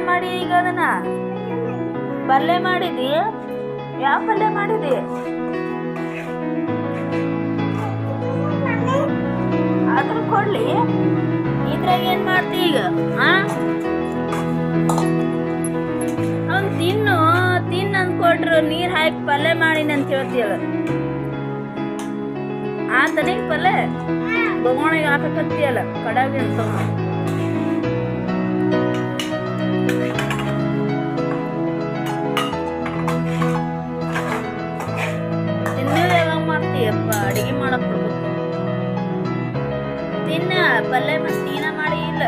ಮಾಡಿ ಈಗ ಅದನ್ನ ಪಲ್ಯ ಮಾಡಿದಿ ಯಾವ ಪಲ್ಯ ಮಾಡಿದಿ ಆದ್ರೂ ಕೊಡ್ಲಿ ಇದ್ರಾಗ ಏನ್ ಮಾಡ್ತಿ ಈಗ ಆ ಅವ್ನ್ ತಿನ್ನು ತಿನ್ ಅಂತ ಕೊಟ್ರು ನೀರ್ ಹಾಕಿ ಪಲ್ಯ ಮಾಡಿನಿ ಅಂತ ಹೇಳ್ತೀಯಲ್ಲ ಆತನೇ ಪಲ್ಯ ಬೊಗೋಣಿಗೆ ಹಾಕಕತ್ತೀಯಲ್ಲ ಕಡಾವಿ ಅಂತ ತಿನ್ನು ಯಾವಾಗ ಮಾಡ್ತೀಯಪ್ಪ ಅಡಿಗೆ ಮಾಡಕ್ ಬರ್ಬೇಕು ತಿನ್ನ ಪಲ್ಯ ಮತ್ತೆ ನೀನ ಮಾಡಿ ಇಲ್ಲ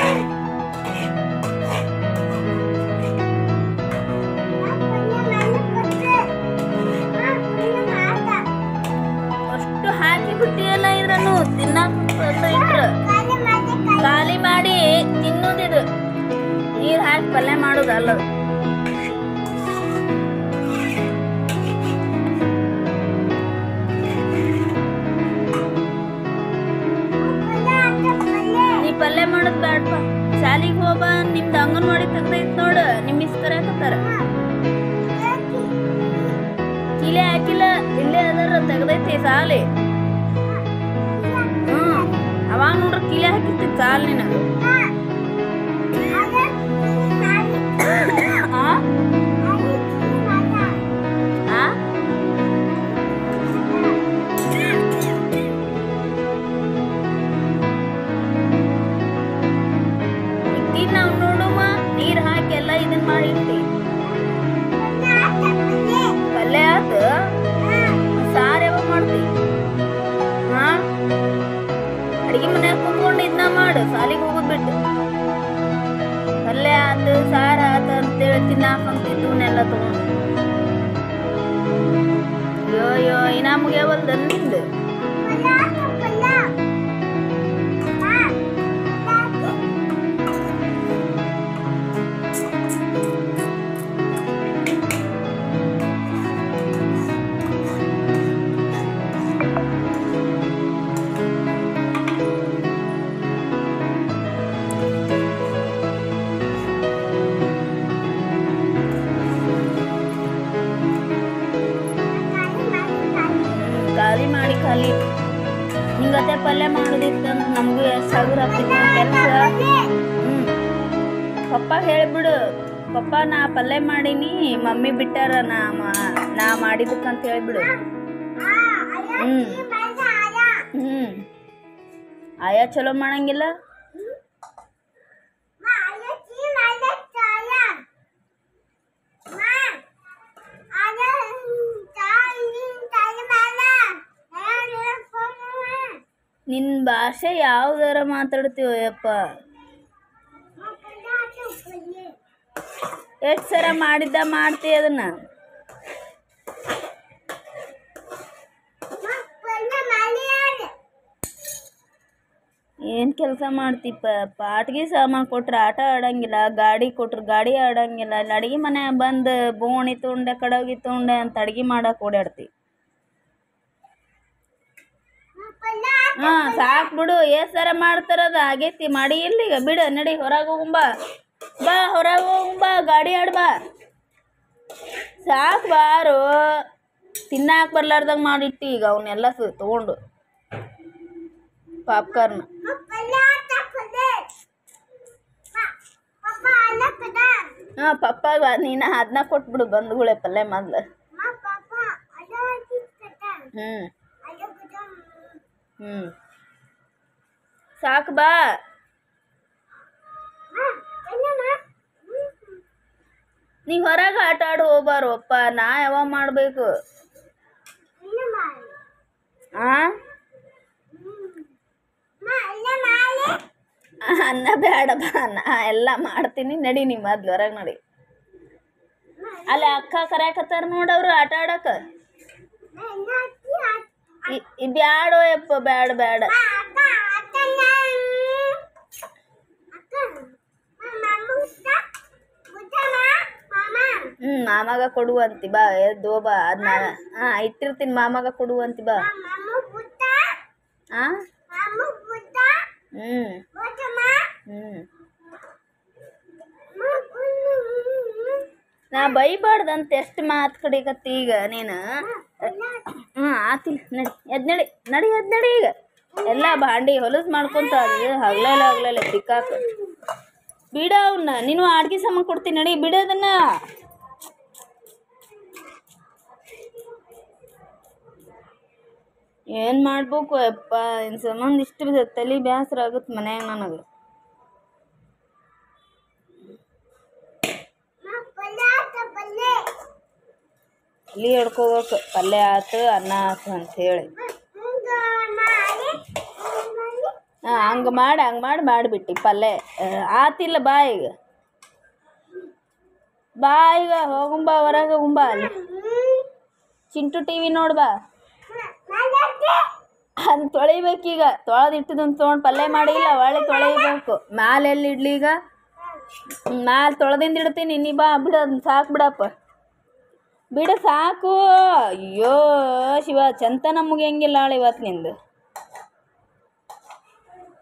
ಅಷ್ಟು ಹಾಕಿ ಬಿಟ್ಟಿಯಲ್ಲ ಇದ್ರನ್ನು ತಿನ್ನಕ್ ಇಟ್ರ ಖಾಲಿ ಮಾಡಿ ತಿನ್ನೋದಿದು ನೀರ್ ಹಾಕಿ ಪಲ್ಯ ಮಾಡೋದಲ್ಲ ಅದು. ನೀ ಪಲ್ಯ ಮಾಡೋದ್ ಬ್ಯಾಡ್ಪ ಶಾಲಿಗೆ ಹೋಗ ನಿಮ್ದು ಅಂಗನವಾಡಿ ತೆಗ್ದೈತ್ ನೋಡ ನಿಮ್ ಮಿಸ್ ಕರೆಯಕತ್ತಾರ ಇಲ್ಲೇ ಹಾಕಿಲ್ಲ ಇಲ್ಲೇ ಅದರ ತೆಗ್ದೈತಿ ಸಾಲಿ ಹ್ಮ್ ಅವಾಗ ನೋಡ್ರ ಕಿಲೆ ಹಾಕಿರ್ತಿ ಸಾಲ್ ನೀನು ಆ? ಆ? ಇಟ್ಟಿದ್ ನಾವ್ ನೋಡುವ ನೀರ್ ಹಾಕಿ ಎಲ್ಲ ಇದನ್ ಮಾಡಿರ್ತಿ ಪಲ್ಯ ಆತ ಸಾರ್ ಯಾವಾಗ ಮಾಡ್ತಿ ಹಾ ಅಡಿಗೆ ಮನ್ಯಾಗ ಕುತ್ಕೊಂಡು ಇದನ್ನ ಮಾಡು ಸಾಲಿಗೆ ಹೋಗೋದ್ ಬಿಟ್ಟು ಪಲ್ಯ ಆತು ಸಾರ್ ಆತ ಅಂತೇಳಿ ತಿನ್ನಾಕಂತಿದ್ದವನ್ನೆಲ್ಲ ತಗೊಂಡು ಅಯ್ಯೋ ಅಯ್ಯೋ ಇನ್ನ ಮುಗಿಯವಲ್ದ ನಿಂದು ಖಾಲಿ ಮಾಡಿ ಖಾಲಿ ನಿಂಗತೆ ಪಲ್ಯ ಮಾಡೋದಿತ್ತಂತ ನಮಗೂ ಎಷ್ಟು ಸಾವಿರ ಆಗ್ತಿತ್ತು ಕೆಲಸ ಹ್ಮ್ ಪಪ್ಪ ಹೇಳ್ಬಿಡು ಪಪ್ಪ ನಾ ಪಲ್ಯ ಮಾಡೀನಿ ಮಮ್ಮಿ ಬಿಟ್ಟಾರ ನಾ ಮಾ- ನಾ ಮಾಡಿದಕ್ಕಂತ ಹೇಳ್ಬಿಡು ಹ್ಮ್ ಹ್ಮ್ ಆಯಾ ಚಲೋ ಮಾಡಂಗಿಲ್ಲ ನಿನ್ನ ಭಾಷೆ ಯಾವ್ದಾರ ಮಾತಾಡ್ತೀವೋ ಯಪ್ಪ ಎಷ್ಟು ಸರ ಮಾಡಿದ್ದ ಮಾಡ್ತಿ ಅದನ್ನ ಏನು ಕೆಲಸ ಮಾಡ್ತಿಪ್ಪ ಪಾಟ್ಗೆ ಸಾಮಾನು ಕೊಟ್ರೆ ಆಟ ಆಡಂಗಿಲ್ಲ ಗಾಡಿ ಕೊಟ್ರೆ ಗಾಡಿ ಆಡಂಗಿಲ್ಲ ಇಲ್ಲಿ ಅಡ್ಗೆ ಮನೆ ಬಂದು ಬೋಣಿ ತೊಗೊಂಡೆ ಕಡಗಿ ತೊಗೊಂಡೆ ಅಂತ ಅಡ್ಗೆ ಮಾಡಕ್ಕೆ ಓಡಾಡ್ತಿ ಹಾ ಸಾಕ್ ಬಿಡು ಎಷ್ಟ್ ಸರ ಮಾಡ್ತಾರದ ಆಗೈತಿ ಮಾಡಿ ಇಲ್ಲಿಗ ಬಿಡು ನಡಿ ಹೊರಗೆ ಹೋಗುಂಬಾ ಬಾ ಹೊರಗೆ ಹೋಗುಂಬಾ ಗಾಡಿ ಆಡ್ ಬಾ ಸಾಕ್ ಬಾರು ತಿನ್ನಾಕ ಬರ್ಲಾರ್ದಂಗ ಮಾಡಿಟ್ಟಿ ಈಗ ಅವನ್ನೆಲ್ಲ ಸು ತಗೊಂಡು ಪಾಪ್ಕಾರ್ನ್ ಹಾ ಪಪ್ಪಾಗ ನೀನ ಅದನ್ನ ಕೊಟ್ಬಿಡು ಬಂಧುಗಳೇ ಪಲ್ಯ ಮೊದ್ಲು ಹ್ಮ್ ಹ್ಮ್ ಸಾಕು ಬಾ ನೀ ಹೊರಗೆ ಆಟ ಆಡಿ ಹೋಗ್ಬಾರು ಅಪ್ಪ ನಾ ಯಾವಾಗ ಮಾಡಬೇಕು ಆ ಅನ್ನ ಬೇಡ ಬಾ ನಾ ಎಲ್ಲ ಮಾಡ್ತೀನಿ ನಡಿ ನೀ ಮೊದ್ಲು ಹೊರಗೆ ನಡಿ ಅಲ್ಲಿ ಅಕ್ಕ ಕರ್ಯಾಕತ್ತಾರ ನೋಡವ್ರು ಆಟ ಆಡಕ ಇ- ಇ ಬ್ಯಾಡೋ ಯಪ್ಪ ಬ್ಯಾಡ ಬ್ಯಾಡ ಹ್ಮ್ ಮಾಮಾಗ ಕೊಡುವಂತಿ ಬಾ ಎದ್ದು ಬಾ ಅದನ್ನ ಹಾ ಇಟ್ಟಿರ್ತೀನಿ ಮಾಮಾಗ ಕೊಡುವಂತಿ ಬಾ ಆ ಹ್ಮ್ ಹ್ಮ್ ನಾ ಬೈಬಾರ್ದಂತ ಎಷ್ಟು ಮಾತು ಕಡಿಕತ್ತಿ ಈಗ ನೀನು ಹಾಂ ಆತಿಲ್ಲ ನಡಿ ಎದ್ ನಡಿ ನಡಿ ಎದ್ ನಡಿ ಈಗ ಎಲ್ಲ ಭಾಂಡಿ ಹೊಲಸು ಮಾಡ್ಕೊಂತ ಅದು ಹಗ್ಲಲ್ಲ ಹಗ್ಲಲ್ಲ ತಿಕ್ಕಾಕ ಬಿಡ ಅವನ್ನ ನೀನು ಅಡ್ಗೆ ಸಾಮಾನು ಕೊಡ್ತೀನಿ ನಡಿ ಬಿಡೋದನ್ನ ಏನು ಮಾಡ್ಬೇಕು ಅಪ್ಪ ಇನ್ನು ಸಂಬಂಧ ಇಷ್ಟು ತಲೆ ಬೇಸರ ಆಗುತ್ತೆ ಮನ್ಯಾಗ ನನಗೆ ತಲೆ ಹಿಡ್ಕೋಬೇಕು ಪಲ್ಯ ಆತು ಅನ್ನ ಆತು ಅಂಥೇಳಿ ಹಾಂ ಹಂಗೆ ಮಾಡಿ ಹಂಗೆ ಮಾಡಿ ಮಾಡಿಬಿಟ್ಟು ಪಲ್ಯ ಆ, ಆತಿಲ್ಲ ಬಾ ಈಗ ಬಾ ಈಗ ಹೋಗುಂಬಾ ಹೊರಗೆ ಹೋಗುಂಬಾ ಅಲ್ಲಿ ಚಿಂಟು ಟಿ ವಿ ನೋಡು ಬಾ ಅದ್ ತೊಳಿಬೇಕೀಗ ತೊಳೆದಿಟ್ಟಿದ್ದನ್ನು ತೊಗೊಂಡು ಪಲ್ಯ ಮಾಡಿಲ್ಲ ಒಳ್ಳೆ ತೊಳಿಬೇಕು ಮ್ಯಾಲೆ ಎಲ್ಲಿ ಇಡ್ಲಿ ಈಗ ಮ್ಯಾಲೆ ತೊಳೆದಿಂದ ಇಡ್ತೀನಿ ನೀ ಬಾ ಬಿಡು ಅದನ್ನ ಸಾಕು ಬಿಡಪ್ಪ ಬಿಡು ಸಾಕು ಅಯ್ಯೋ ಶಿವ ಚಂತನ ಮುಗಿಯಂಗಿಲ್ಲ ಆಳು ಇವತ್ತು ನಿಂದು